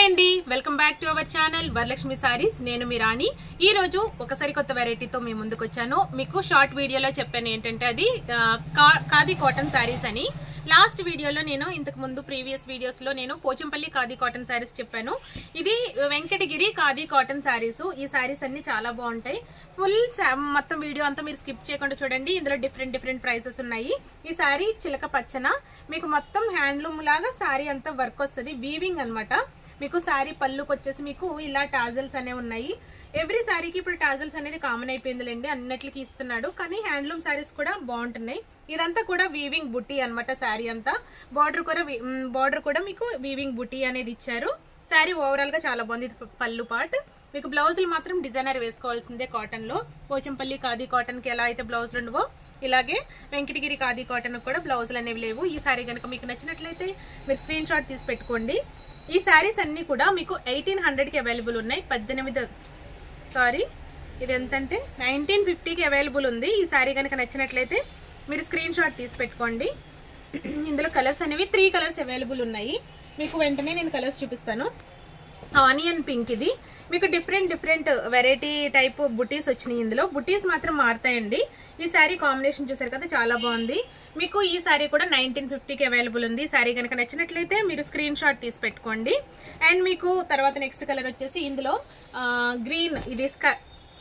అండి welcome back to our channel Varalakshmi saris నేను మీ రాణి ఈ రోజు ఒక సరికొత్త వెరైటీతో మీ ముందుకు వచ్చాను మీకు షార్ట్ వీడియోలో చెప్పాను ఏంటంటే అది ఆ, కా- ఖాదీ కాటన్ సారీస్ అని లాస్ట్ వీడియోలో నేను ఇంతకు ముందు ప్రీవియస్ వీడియోస్ లో నేను పోచంపల్లి ఖాదీ కాటన్ సారీస్ చెప్పాను ఇది వెంకటగిరి ఖాదీ కాటన్ సారీస్ ఈ సారీస్ అన్ని చాలా బాగుంటాయి ఫుల్ మొత్తం వీడియో అంతా మీరు స్కిప్ చేయకుండా చూడండి ఇందులో డిఫరెంట్ డిఫరెంట్ ప్రైసెస్ ఉన్నాయి ఈ సారీ చిలక పచ్చన మీకు మొత్తం హ్యాండ్లూమ్ లాగా సారీ అంతా వర్క్ వస్తుంది వీవింగ్ అన్నమాట మీకు సారీ పళ్ళుకి వచ్చేసి మీకు ఇలా టాజల్స్ అనేవి ఉన్నాయి ఎవ్రీ సారీకి ఇప్పుడు టాజల్స్ అనేది కామన్ అయిపోయిందిలేండి అన్నిటికి ఇస్తున్నాడు కానీ హ్యాండ్లూమ్ సారీస్ కూడా బాగుంటున్నాయి ఇదంతా కూడా వీవింగ్ బుట్టి అన్నమాట సారీ అంతా బార్డర్ కూడా బార్డర్ కూడా మీకు వీవింగ్ బుట్టి అనేది ఇచ్చారు సారీ ఓవరాల్ గా చాలా బాగుంది ఇది పళ్ళు పార్ట్ మీకు బ్లౌజులు మాత్రం డిజైనర్ వేసుకోవాల్సిందే కాటన్ లో పోచంపల్లి ఖాదీ కాటన్ కి ఎలా అయితే బ్లౌజులు ఉండవో ఇలాగే వెంకటగిరి ఖాదీ కాటన్ కూడా బ్లౌజులు అనేవి లేవు ఈ సారీ కనుక మీకు నచ్చినట్లయితే మీరు స్క్రీన్ షాట్ తీసి పెట్టుకోండి ఈ సారీస్ అన్ని కూడా మీకు ఎయిటీన్ హండ్రెడ్ కి అవైలబుల్ ఉన్నాయి పద్దెనిమిది సారీ ఇది ఎంతంటే నైన్టీన్ ఫిఫ్టీకి అవైలబుల్ ఉంది ఈ సారీ కనుక నచ్చినట్లయితే మీరు స్క్రీన్ షాట్ తీసి పెట్టుకోండి ఇందులో కలర్స్ అనేవి త్రీ కలర్స్ అవైలబుల్ ఉన్నాయి మీకు వెంటనే నేను కలర్స్ చూపిస్తాను ఆనియన్ పింక్ ఇది మీకు డిఫరెంట్ డిఫరెంట్ వెరైటీ టైప్ బుటీస్ వచ్చినాయి ఇందులో బుటీస్ మాత్రం మారుతాయండి ఈ శారీ కాంబినేషన్ చూసారు కదా చాలా బాగుంది మీకు ఈ శారీ కూడా నైన్టీన్ ఫిఫ్టీకి అవైలబుల్ ఉంది ఈ శారీ కనుక నచ్చినట్లయితే మీరు స్క్రీన్ షాట్ తీసి పెట్టుకోండి అండ్ మీకు తర్వాత నెక్స్ట్ కలర్ వచ్చేసి ఇందులో గ్రీన్ ఇది sky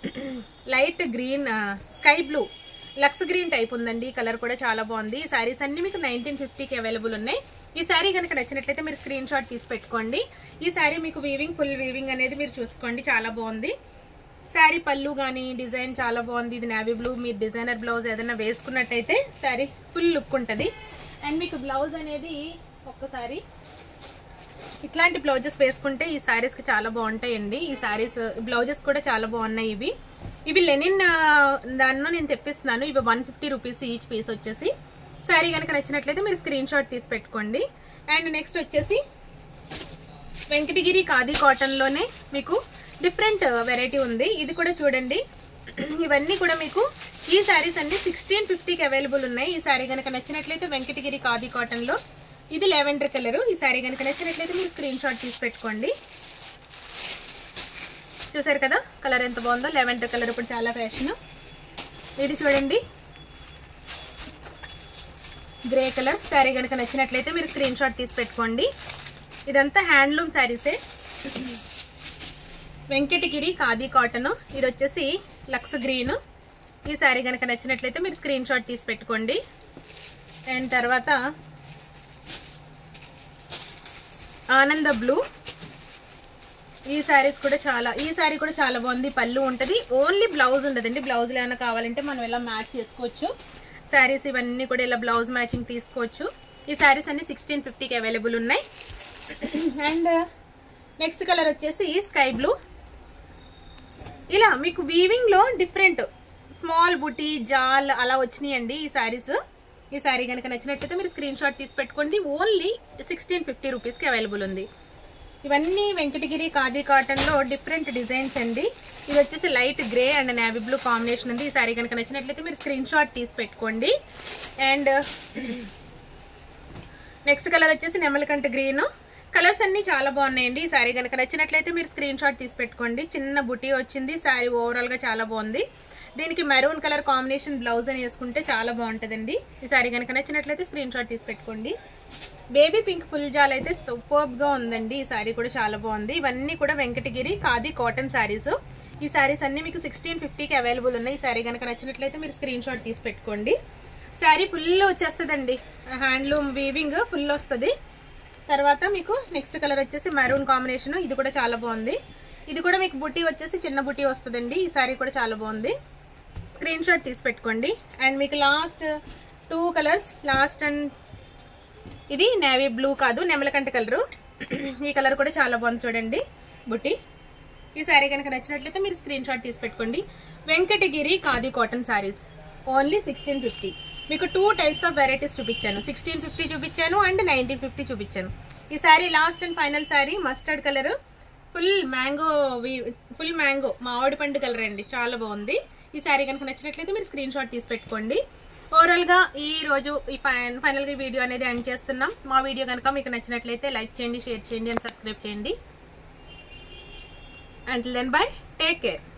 light green sky blue lux green type ఉందండి ఈ కలర్ కూడా చాలా బాగుంది ఈ సారీస్ అన్ని మీకు నైన్టీన్ ఫిఫ్టీకి అవైలబుల్ ఉన్నాయి ఈ శారీ కనుక నచ్చినట్లయితే మీరు స్క్రీన్ షాట్ తీసి పెట్టుకోండి ఈ శారీ మీకు వీవింగ్ ఫుల్ వీవింగ్ అనేది మీరు చూసుకోండి చాలా బాగుంది శారీ పళ్ళు కానీ డిజైన్ చాలా బాగుంది ఇది నావీ బ్లూ మీరు డిజైనర్ బ్లౌజ్ ఏదైనా వేసుకున్నట్టయితే శారీ ఫుల్ లుక్ ఉంటుంది అండ్ మీకు బ్లౌజ్ అనేది ఒక్కసారి ఇట్లాంటి బ్లౌజెస్ వేసుకుంటే ఈ సారీస్ కి చాలా బాగుంటాయండి ఈ సారీస్ బ్లౌజెస్ కూడా చాలా బాగున్నాయి ఇవి ఇవి లెనిన్ ఆ, దానిలో నేను తెప్పిస్తున్నాను ఇవి one fifty rupees each piece వచ్చేసి శారీ కనుక నచ్చినట్లయితే మీరు స్క్రీన్ షాట్ తీసి పెట్టుకోండి అండ్ నెక్స్ట్ వచ్చేసి వెంకటగిరి ఖాదీ కాటన్ లోనే మీకు డిఫరెంట్ వెరైటీ ఉంది ఇది కూడా చూడండి ఇవన్నీ కూడా మీకు ఈ శారీస్ అన్ని సిక్స్టీన్ ఫిఫ్టీకి అవైలబుల్ ఉన్నాయి ఈ శారీ కనుక నచ్చినట్లయితే వెంకటగిరి ఖాదీ కాటన్ లో ఇది లెవెండర్ కలర్ ఈ శారీ కనుక నచ్చినట్లయితే మీరు స్క్రీన్ షాట్ తీసి పెట్టుకోండి చూసారు కదా కలర్ ఎంత బాగుందో లెవెండర్ కలర్ ఇప్పుడు చాలా ఫ్యాషన్ ఇది చూడండి గ్రే కలర్ శారీ కనుక నచ్చినట్లయితే మీరు స్క్రీన్ షాట్ తీసి పెట్టుకోండి ఇదంతా హ్యాండ్లూమ్ శారీసే వెంకటగిరి ఖాదీ కాటన్ ఇది వచ్చేసి లక్స్ గ్రీన్ ఈ శారీ కనుక నచ్చినట్లయితే మీరు స్క్రీన్ షాట్ తీసి పెట్టుకోండి అండ్ తర్వాత ఆనంద బ్లూ ఈ శారీస్ కూడా చాలా ఈ శారీ కూడా చాలా బాగుంది పళ్ళు ఉంటుంది ఓన్లీ బ్లౌజ్ ఉండదండి బ్లౌజ్ ఏమైనా కావాలంటే మనం ఇలా మ్యాచ్ చేసుకోవచ్చు శారీస్ ఇవన్నీ కూడా ఇలా బ్లౌజ్ మ్యాచింగ్ తీసుకోవచ్చు ఈ శారీస్ అన్ని సిక్స్టీన్ ఫిఫ్టీకి అవైలబుల్ ఉన్నాయి అండ్ నెక్స్ట్ కలర్ వచ్చేసి స్కై బ్లూ ఇలా మీకు వీవింగ్ లో డిఫరెంట్ స్మాల్ బుటీ జాల్ అలా వచ్చినాయండి ఈ శారీస్ ఈ శారీ కనుక నచ్చినట్లయితే మీరు స్క్రీన్ షాట్ తీసి పెట్టుకోండి ఓన్లీ సిక్స్టీన్ ఫిఫ్టీ రూపీస్కి అవైలబుల్ ఉంది ఇవన్నీ వెంకటగిరి ఖాదీ కాటన్ లో డిఫరెంట్ డిజైన్స్ అండి ఇది వచ్చేసి light grey and navy blue combination ఉంది ఈ శారీ కనుక నచ్చినట్లయితే మీరు స్క్రీన్ షాట్ తీసి పెట్టుకోండి అండ్ నెక్స్ట్ కలర్ వచ్చేసి నెమలికంట గ్రీన్ కలర్స్ అన్ని చాలా బాగున్నాయండి ఈ శారీ కనుక నచ్చినట్లయితే మీరు స్క్రీన్ షాట్ తీసి పెట్టుకోండి చిన్న బుటీ వచ్చింది శారీ ఓవరాల్ గా చాలా బాగుంది దీనికి మెరూన్ కలర్ కాంబినేషన్ బ్లౌజ్ అని వేసుకుంటే చాలా బాగుంటుందండి ఈ శారీ కనుక నచ్చినట్లయితే స్క్రీన్ షాట్ తీసి పెట్టుకోండి బేబీ పింక్ ఫుల్ జాల్ అయితే సూపర్బ్ గా ఉందండి ఈ శారీ కూడా చాలా బాగుంది ఇవన్నీ కూడా వెంకటగిరి ఖాదీ కాటన్ శారీస్ ఈ శారీస్ అన్ని మీకు సిక్స్టీన్ ఫిఫ్టీకి అవైలబుల్ ఉన్నాయి ఈ శారీ కనుక నచ్చినట్లయితే మీరు స్క్రీన్ షాట్ తీసి పెట్టుకోండి శారీ ఫుల్ వచ్చేస్తుందండి హ్యాండ్లూమ్ వీవింగ్ ఫుల్ వస్తుంది తర్వాత మీకు నెక్స్ట్ కలర్ వచ్చేసి మెరూన్ కాంబినేషన్ ఇది కూడా చాలా బాగుంది ఇది కూడా మీకు బుట్టి వచ్చేసి చిన్న బుట్టి వస్తుందండి ఈ శారీ కూడా చాలా బాగుంది స్క్రీన్ షాట్ తీసి పెట్టుకోండి అండ్ మీకు last two colours last and ఇది నేవీ బ్లూ కాదు నెమలకంట కలరు ఈ కలర్ కూడా చాలా బాగుంది చూడండి బుట్టి ఈ శారీ కనుక నచ్చినట్లయితే మీరు స్క్రీన్ షాట్ తీసి పెట్టుకోండి Venkatagiri khadi cotton saris only sixteen fifty మీకు టూ టైప్స్ ఆఫ్ వెరైటీస్ చూపించాను సిక్స్టీన్ ఫిఫ్టీ చూపించాను అండ్ నైన్టీన్ ఫిఫ్టీ చూపించాను ఈ sari last and final sari mustard colour full mango full mango మామిడి పండు కలర్ అండి చాలా బాగుంది ఈ శారీ కనుక నచ్చినట్లయితే మీరు స్క్రీన్ షాట్ తీసి పెట్టుకోండి ఓవరాల్ గా ఈ రోజు ఈ ఫైనల్ గా వీడియో అనేది ఎండ్ చేస్తున్నాం మా వీడియో కనుక మీకు నచ్చినట్లయితే లైక్ చేయండి షేర్ చేయండి అండ్ సబ్స్క్రైబ్ చేయండి until then bye take care